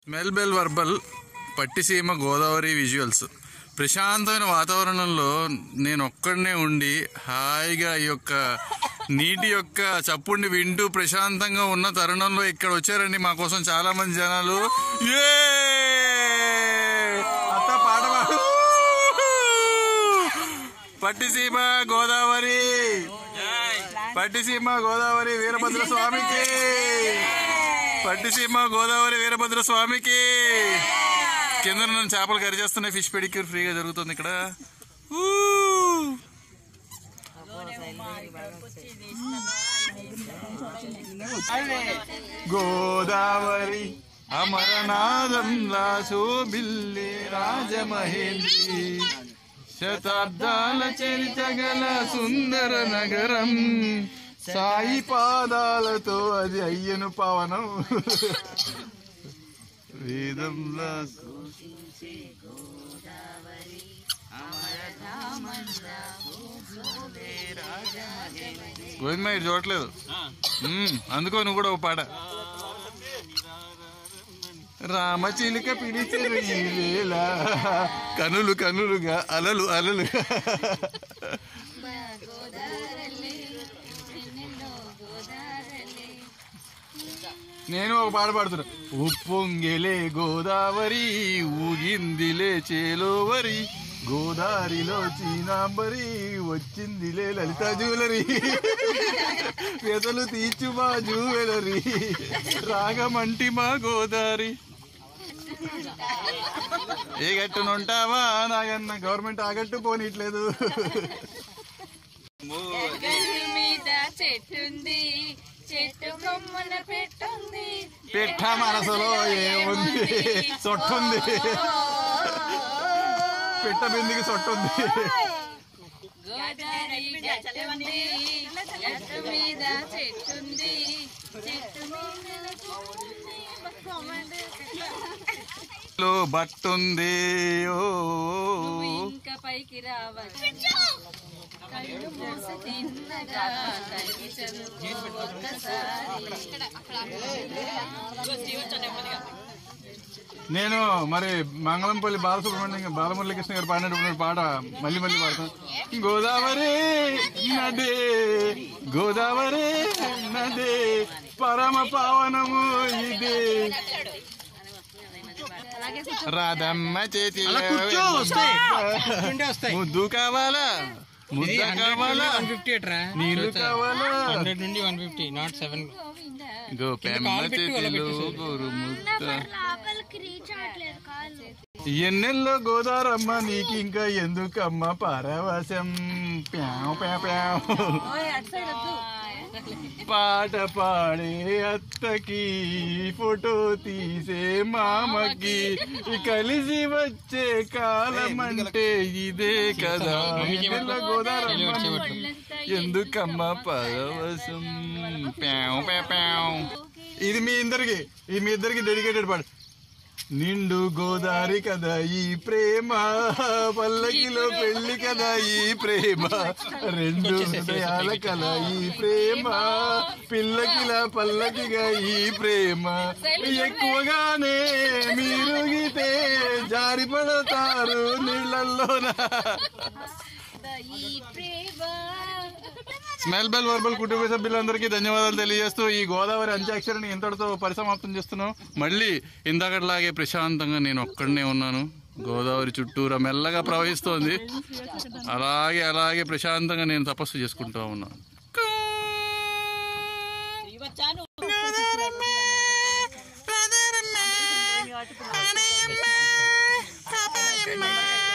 మెల్బెల్ వర్బల్ పట్టిసీమ గోదావరి విజువల్స్ ప్రశాంతమైన వాతావరణంలో నేను ఒక్కడనే ఉండి హాయిగా ఈ యొక్క నీటి యొక్క చప్పుడిని వింటూ ప్రశాంతంగా ఉన్న తరుణంలో ఇక్కడ వచ్చారండి మా కోసం చాలా మంది జనాలు ఏ అత్త పాట పాడు పట్టిసీమ గోదావరి పట్టిసీమ గోదావరి వీరభద్ర స్వామికి పట్టిసీమ గోదావరి వీరభద్ర స్వామికి కింద నన్ను చేపలు కరి చేస్తున్నాయి ఫిష్ పెడిక్యూర్ ఫ్రీగా జరుగుతుంది ఇక్కడ ఊ! గోదావరి అమరనాథంలా శోభిల్లి రాజమహేంద్రి శతాబ్దాల చరిత గల సుందర నగరం సాయి పాదాలతో అది అయ్యను పవనం వేదంలా గోవిందమ్మ ఇటు చూడట్లేదు ఉమ్, అందుకో నువ్వు కూడా ఒక పాట రామచిలుక పిలిచెరు ఈ వేళ కనులు కనులుగా అలలు అలలుగా నేను ఒక పాట పాడుతున్నా ఉప్పొంగెలే గోదావరి ఊగిందిలే చేలోవరి గోదావరిలో చీనాంబరి వచ్చిందిలే లలిత జ్యువెలరీ వెతలు తీర్చు మా జ్యువెలరీ రాగమంటి మా గోదావరి ఏ గట్టునుంటావా నాగన్న గవర్నమెంట్ ఆగట్టు పోనీట్లేదు గట్టు మీద చెట్టుంది చెట్టు కొమ్మన పెట్టుంది పిట్ట మనసులో ఏముంది సొట్టుంది పిట్ట బిందికి సొట్టుంది గోదావరి గట్టుంది గట్టు మీద చెట్టుంది చెట్టు మీద కొమ్ముంది, కొమ్మన లో బట్టుంది ఓ నువ్వు ఇంకా పైకి రావచ్చు కళ్ళు మూసి తిన్నగా తగ్గి చదువు ఒక్కసారి నేను మరి మంగళంపల్లి బాలసుబ్రహ్మణ్యం బాలమురళీకృష్ణ గారు పాడినటువంటి పాట మళ్ళీ మళ్ళీ పాడతాను గోదావరి నదే గోదావరి నదే పరమ పావనము ఇదే రాధమ్మ చేతి ముద్దు కావాలా ముద్ద కావాలా వన్ ఫిఫ్టీ ఎట్రా నీళ్ళు కావాలా హండ్రెడ్ నుండి వన్ ఫిఫ్టీ నాట్ సెవెన్ గోపెమ్మ కాలు పెట్టి చేతిలో వలపెట్టేసేయ్. గోరు ముద్ద లోపలికి రీచ్ అవ్వట్లేదు కాళ్ళు ఎన్నెల్లో గోదారమ్మ నీకు ఇంకా ఎందుకమ్మ పరవశం ప్యావ్ ప్యావ్ ప్యావ్ పాట పాడే అత్తకి ఫోటో తీసే మామకి కలిసి వచ్చే కాలం అంటే ఇదే కదా ఎన్నెల్లో గోదారమ్మ నీకు ఎందుకమ్మ పరవశం ప్యావ్ ప్యావ్ ప్యావ్ ఇది మీ ఇద్దరికి ఇది మీ ఇద్దరికి డెడికేటెడ్ పాడు నిండు గోదారి కదా ఈ ప్రేమ పల్లకిలో పెళ్లి కదా ఈ ప్రేమ రెండు హృదయాల కల ఈ ప్రేమ పిల్లకిలా పల్లకిగా ఈ ప్రేమ ఎక్కువగానే మీరు గీతే జారి పడతారు నీళ్ళల్లోన ఈ ప్రేమ స్మెల్ బెల్ వర్బల్ కుటుంబ సభ్యులందరికీ ధన్యవాదాలు తెలియజేస్తూ ఈ గోదావరి అంత్యాక్షరిని ఇంతటితో పరిసమాప్తం చేస్తున్నాం మళ్ళీ ఇందాకట్లాగే ప్రశాంతంగా నేను ఒక్కడనే ఉన్నాను గోదావరి చుట్టూరా మెల్లగా ప్రవహిస్తోంది అలాగే అలాగే ప్రశాంతంగా నేను తపస్సు చేసుకుంటూ ఉన్నాను పాపాయమ్మ